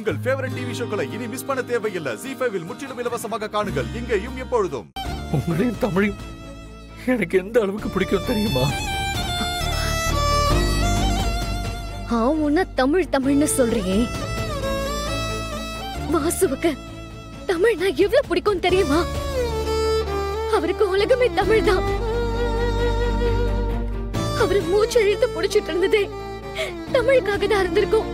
உங்கள் favourite TV ஷோக்களை இனி miss பண்ண தேவையில்லை ஜி ஃபைவில் முற்றிலும் இலவசமாக காணுங்கள் இங்கேயும் எப்பொழுதும் உங்களையும் தமிழையும் எனக்கு எந்த அளவுக்கு பிடிக்கும் தெரியுமா ஆவுன்னா தமிழ் தமிழ்னு சொல்றியே வாசுவுக்கு தமிழ்னா எவ்வளவு பிடிக்கும் தெரியுமா அவருக்கு உலகமே தமிழ் தான் அவரு மூச்சு இழுத்து புடிச்சிட்டு இருந்ததே தமிழுக்காக தான் இருந்திருக்கும்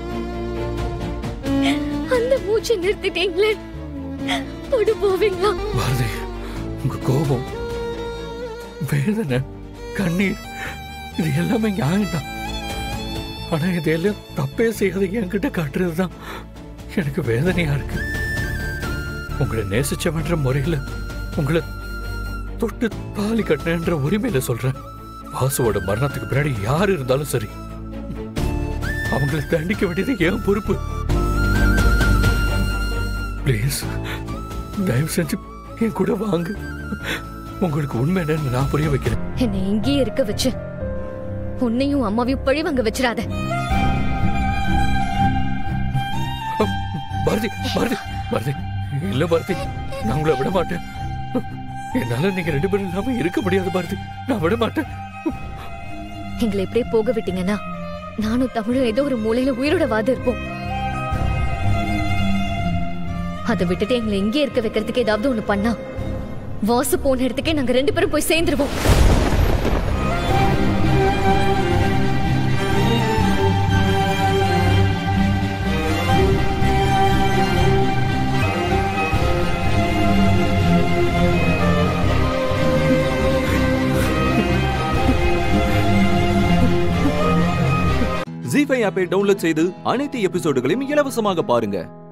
அந்த மூச்சை நிறுத்திட்டீங்களே படு போவீங்களா பாரதி உங்க கோபம் வேதனை கண்ணீர் இது எல்லாமே நியாயம்தான் ஆனா இதெல்லாம் தப்பே செய்யாத என்கிட்ட காட்டுறதுதான் எனக்கு வேதனையா இருக்கு உங்களை நேசிச்சவன்ற முறையில உங்களை தொட்டு தாலி கட்டினன்ற உரிமையில சொல்றேன் வாசுவோட மரணத்துக்கு பின்னாடி யார் இருந்தாலும் சரி அவங்களை தண்டிக்க வேண்டியது என் பொறுப்பு ப்ளீஸ் தயவு செஞ்சு என் கூட வாங்க உங்களுக்கு உண்மை என்னன்னு நான் புரிய வைக்கிறேன் என்னை இங்கேயே இருக்க வச்சு உன்னையும் அம்மாவையும் பழிவாங்க வச்சிடாத பாரதி பாரதி பாரதி இல்ல பாரதி நான் உங்களை விட மாட்டேன் என்னால நீங்க ரெண்டு பேரும் இல்லாம இருக்க முடியாது பாரதி நான் விட மாட்டேன் எங்களை இப்படியே போக விட்டீங்கன்னா நானும் தமிழும் ஏதோ ஒரு மூலையில உயிரோட வாது இருப்போம் அதை விட்டுட்டு எங்களை இங்கே இருக்க வைக்கிறதுக்கு ஏதாவது ஒண்ணு பண்ணா வாசு போன இடத்துக்கே நாங்க ரெண்டு பேரும் போய் சேர்ந்துருவோம் ஜி ஃபைவ் ஆப்பை டவுன்லோட் செய்து அனைத்து எபிசோடுகளையும் இலவசமாக பாருங்க